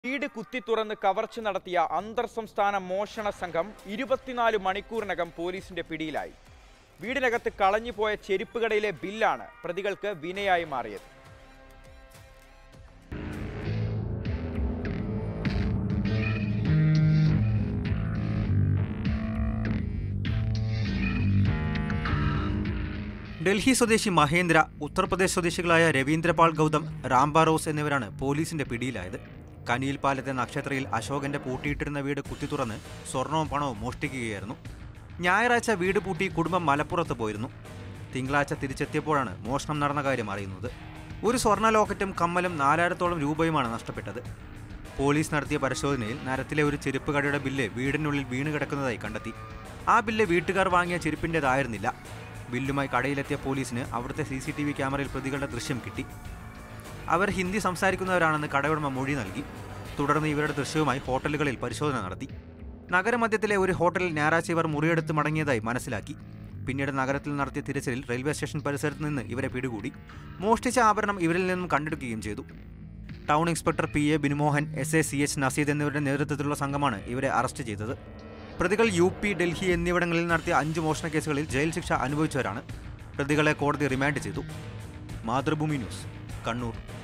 വീട് കുത്തി തുറന്ന് കവർച്ച നടത്തിയ അന്തർ സംസ്ഥാന മോഷണ സംഘം ഇരുപത്തിനാല് മണിക്കൂറിനകം പോലീസിന്റെ പിടിയിലായി വീടിനകത്ത് കളഞ്ഞുപോയ ചെരുപ്പ് കടയിലെ ബില്ലാണ് പ്രതികൾക്ക് വിനയായി മാറിയത് ഡൽഹി സ്വദേശി മഹേന്ദ്ര ഉത്തർപ്രദേശ് സ്വദേശികളായ രവീന്ദ്രപാൽ ഗൗതം രാംബ റോസ് എന്നിവരാണ് പോലീസിന്റെ പിടിയിലായത് കനിയിൽ പാലത്തെ നക്ഷത്രയിൽ അശോകന്റെ പൂട്ടിയിട്ടിരുന്ന വീട് കുത്തിത്തുറന്ന് സ്വർണവും പണവും മോഷ്ടിക്കുകയായിരുന്നു ഞായറാഴ്ച വീട് പൂട്ടി കുടുംബം മലപ്പുറത്ത് പോയിരുന്നു തിങ്കളാഴ്ച തിരിച്ചെത്തിയപ്പോഴാണ് മോഷണം നടന്ന കാര്യം അറിയുന്നത് ഒരു സ്വർണ്ണ ലോക്കറ്റും കമ്മലും നാലായിരത്തോളം രൂപയുമാണ് നഷ്ടപ്പെട്ടത് പോലീസ് നടത്തിയ പരിശോധനയിൽ നരത്തിലെ ഒരു ചെരുപ്പ് കടയുടെ ബില്ല് വീടിനുള്ളിൽ വീണ് കിടക്കുന്നതായി കണ്ടെത്തി ആ ബില്ല് വീട്ടുകാർ വാങ്ങിയ ചെരുപ്പിൻ്റെതായിരുന്നില്ല ബില്ലുമായി കടയിലെത്തിയ പോലീസിന് അവിടുത്തെ സി സി ടി വി ക്യാമറയിൽ പ്രതികളുടെ ദൃശ്യം കിട്ടി അവർ ഹിന്ദി സംസാരിക്കുന്നവരാണെന്ന് കടയുടമ മൊഴി നൽകി തുടർന്ന് ഇവരുടെ ദൃശ്യവുമായി ഹോട്ടലുകളിൽ പരിശോധന നടത്തി നഗരമധ്യത്തിലെ ഒരു ഹോട്ടലിൽ ഞായറാഴ്ച ഇവർ മുറിയെടുത്ത് മടങ്ങിയതായി മനസ്സിലാക്കി പിന്നീട് നഗരത്തിൽ നടത്തിയ തിരച്ചിലിൽ റെയിൽവേ സ്റ്റേഷൻ പരിസരത്ത് നിന്ന് ഇവരെ പിടികൂടി മോഷ്ടിച്ച ആഭരണം ഇവരിൽ നിന്നും കണ്ടെടുക്കുകയും ചെയ്തു town inspector P A Binumohan S A C H Naseed എന്നിവരുടെ നേതൃത്വത്തിലുള്ള സംഘമാണ് ഇവരെ അറസ്റ്റ് ചെയ്തത് പ്രതികൾ യു പി ഡൽഹി എന്നിവിടങ്ങളിൽ നടത്തിയ അഞ്ച് മോഷണ കേസുകളിൽ ജയിൽ ശിക്ഷ അനുഭവിച്ചവരാണ് പ്രതികളെ കോടതി റിമാൻഡ് ചെയ്തു മാതൃഭൂമി ന്യൂസ് കണ്ണൂർ